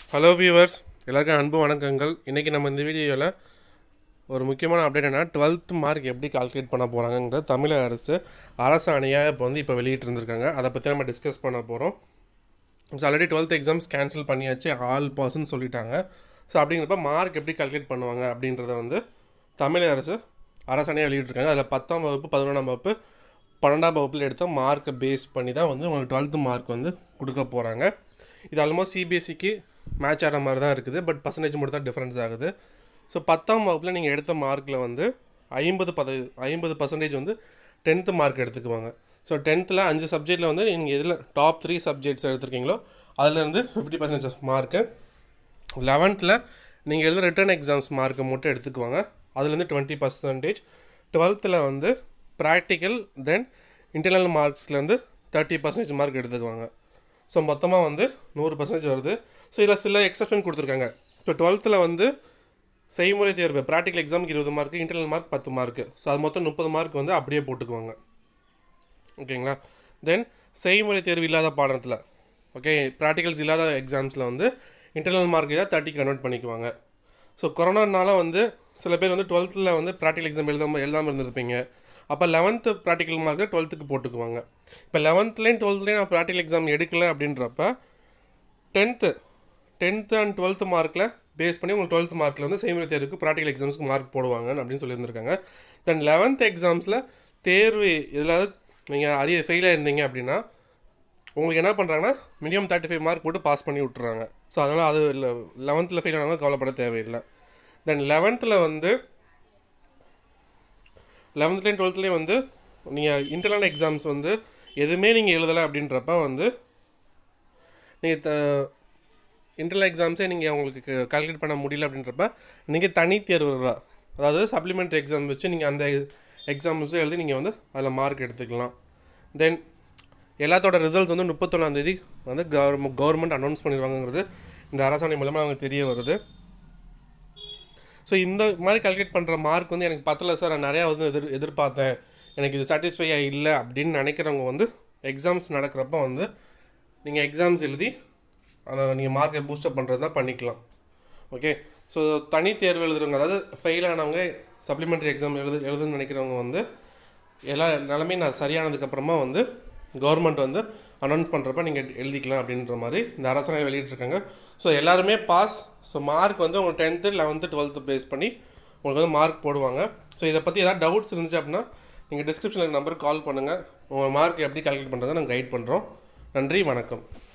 Hello viewers எல்லாருக்கும் அன்பு வணக்கங்கள் இன்றைக்கி நம்ம இந்த வீடியோவில் ஒரு முக்கியமான அப்டேட் என்ன டுவெல்த் மார்க் எப்படி கால்குலேட் பண்ண போகிறாங்கங்கிறது தமிழக அரசு அரசாணையாக இப்போ வந்து இப்போ வெளியிட்டு இருந்திருக்காங்க அதை பற்றி நம்ம டிஸ்கஸ் பண்ண போகிறோம் so already twelfth exams cancel பண்ணியாச்சு ஆல் பர்சன் சொல்லிட்டாங்க ஸோ அப்படிங்கிறப்ப மார்க் எப்படி கால்குலேட் பண்ணுவாங்க அப்படின்றத வந்து தமிழக அரசு அரசாணையாக வெளியிட்டிருக்காங்க அதில் பத்தாம் வகுப்பு பதினொன்றாம் வகுப்பு பன்னெண்டாம் வகுப்பில் எடுத்த மார்க்கை பேஸ் பண்ணி தான் வந்து உங்களுக்கு டுவெல்த்து மார்க் வந்து கொடுக்க போகிறாங்க இது ஆல்மோஸ்ட் சிபிஎஸ்சிக்கு மேட்ச் ஆகிற மாதிரி தான் இருக்குது பட் பர்சன்டேஜ் மட்டும் தான் டிஃப்ரென்ஸ் ஆகுது ஸோ பத்தாம் வகுப்பில் நீங்கள் எடுத்த மார்க்கில் வந்து ஐம்பது பத ஐம்பது பர்சன்டேஜ் வந்து டென்த்து மார்க் எடுத்துக்குவாங்க ஸோ டென்த்தில் அஞ்சு சப்ஜெக்ட்டில் வந்து நீங்கள் எதில் டாப் த்ரீ சப்ஜெக்ட்ஸ் எடுத்திருக்கீங்களோ அதுலேருந்து ஃபிஃப்டி பர்சன்டேஜ் மார்க்கு லெவன்த்தில் நீங்கள் எழுத ரிட்டன் எக்ஸாம்ஸ் மார்க்கை மட்டும் எடுத்துக்குவாங்க அதுலேருந்து டுவெண்ட்டி பர்சன்டேஜ் டுவெல்த்தில் வந்து ப்ராக்டிக்கல் தென் இன்டர்னல் மார்க்ஸ்லேருந்து தேர்ட்டி பர்சன்டேஜ் மார்க் எடுத்துக்குவாங்க ஸோ மொத்தமாக வந்து நூறு பர்சன்டேஜ் வருது ஸோ இதில் சில எக்ஸப்ஷன் கொடுத்துருக்காங்க இப்போ டுவெல்த்தில் வந்து செய்முறை தேர்வு ப்ராக்டிக்கல் எக்ஸாமுக்கு இருபது மார்க்கு இன்டர்னல் மார்க் பத்து மார்க்கு ஸோ அது மொத்தம் முப்பது மார்க் வந்து அப்படியே போட்டுக்குவாங்க ஓகேங்களா தென் செய்முறை தேர்வு இல்லாத பாடத்தில் ஓகே ப்ராக்டிகல்ஸ் இல்லாத எக்ஸாம்ஸில் வந்து இன்டர்னல் மார்க் தான் தேர்ட்டி கன்வெர்ட் பண்ணிக்குவாங்க ஸோ கொரோனானால வந்து சில பேர் வந்து டுவெல்த்தில் வந்து ப்ராக்டிகல் எக்ஸாம் எழுதாமல் எழுதாமல் இருந்திருப்பீங்க அப்போ லெவன்த்து ப்ராக்டிக்கல் மார்க்கை டுவெல்த்துக்கு போட்டுக்குவாங்க இப்போ லெவன்த்துலேயும் டுவெல்த்துலேயும் நான் ப்ராக்டிக்கல் எக்ஸாம் எடுக்கல அப்படின்றப்ப டென்த்து டென்த்து அண்ட் டுவெல்த்து மார்க்கில் பேஸ் பண்ணி உங்களுக்கு டுவெல்த் மார்க்கில் வந்து செய்முறை தேர்வுக்கு ப்ராக்டிக்கல் எக்ஸாம்ஸ்க்கு மார்க் போடுவாங்க அப்படின்னு சொல்லியிருந்திருக்காங்க தென் லெவன்த் எக்ஸாம்ஸில் தேர்வு எதாவது நீங்கள் அரிய ஃபெயிலாக இருந்தீங்க அப்படின்னா உங்களுக்கு என்ன பண்ணுறாங்கன்னா மினிமம் தேர்ட்டி ஃபைவ் மார்க் போட்டு பாஸ் பண்ணி விட்டுறாங்க ஸோ அதனால் அது லெவன்த்தில் ஃபெயில் ஆனவங்க கவலைப்பட தேவையில்லை தென் லெவன்த்தில் வந்து லெவன்த்துலேயும் டுவெல்த்துலேயும் வந்து நீங்கள் இன்டர்னல் எக்ஸாம்ஸ் வந்து எதுவுமே நீங்கள் எழுதலை அப்படின்றப்ப வந்து நீங்கள் த இன்டர்னல் எக்ஸாம்ஸே நீங்கள் உங்களுக்கு கால்குலேட் பண்ண முடியல அப்படின்றப்ப நீங்கள் தனி தேர்வு தான். அதாவது சப்ளிமெண்ட்ரி எக்ஸாம் வச்சு நீங்கள் அந்த எக்ஸாம்ஸும் எழுதி நீங்கள் வந்து அதில் மார்க் எடுத்துக்கலாம் தென் எல்லாத்தோட ரிசல்ட்ஸ் வந்து முப்பத்தொன்னாந்தேதி வந்து கவர்மெண்ட் கவர்மெண்ட் அனௌன்ஸ் பண்ணிடுவாங்கங்கிறது இந்த அரசாணை மூலமாக அவங்க தெரிய வருது ஸோ இந்த மாதிரி கால்குலேட் பண்ணுற மார்க் வந்து எனக்கு பத்தல சார் நான் நிறையா வந்து எதிர் எதிர்பார்த்தேன் எனக்கு இது சாட்டிஸ்ஃபையாக இல்லை அப்படின்னு நினைக்கிறவங்க வந்து எக்ஸாம்ஸ் நடக்கிறப்ப வந்து நீங்கள் எக்ஸாம்ஸ் எழுதி அதை நீங்கள் மார்க்கை பூஸ்டப் பண்ணுறது தான் பண்ணிக்கலாம் ஓகே ஸோ தனி தேர்வு எழுதுறவங்க அதாவது ஃபெயில் ஆனவங்க சப்ளிமெண்ட்ரி எக்ஸாம் எழுது எழுதுன்னு நினைக்கிறவங்க வந்து எல்லா நிலமையும் நான் சரியானதுக்கப்புறமா வந்து கவர்மெண்ட் வந்து அனௌன்ஸ் பண்ணுறப்ப நீங்கள் எழுதிக்கலாம் அப்படின்ற மாதிரி இந்த அரசாணை வெளியிட்டிருக்காங்க ஸோ எல்லாருமே பாஸ் ஸோ மார்க் வந்து உங்களுக்கு டென்த்து லெவன்த்து டுவெல்த்து பேஸ் பண்ணி உங்களுக்கு வந்து மார்க் போடுவாங்க ஸோ இதை பற்றி ஏதாவது டவுட்ஸ் இருந்துச்சு அப்படின்னா நீங்கள் டிஸ்கிரிப்ஷனில் நம்பருக்கு கால் பண்ணுங்கள் உங்கள் மார்க் எப்படி கால்குலேட் பண்ணுறதை நாங்கள் கைட் பண்ணுறோம் நன்றி வணக்கம்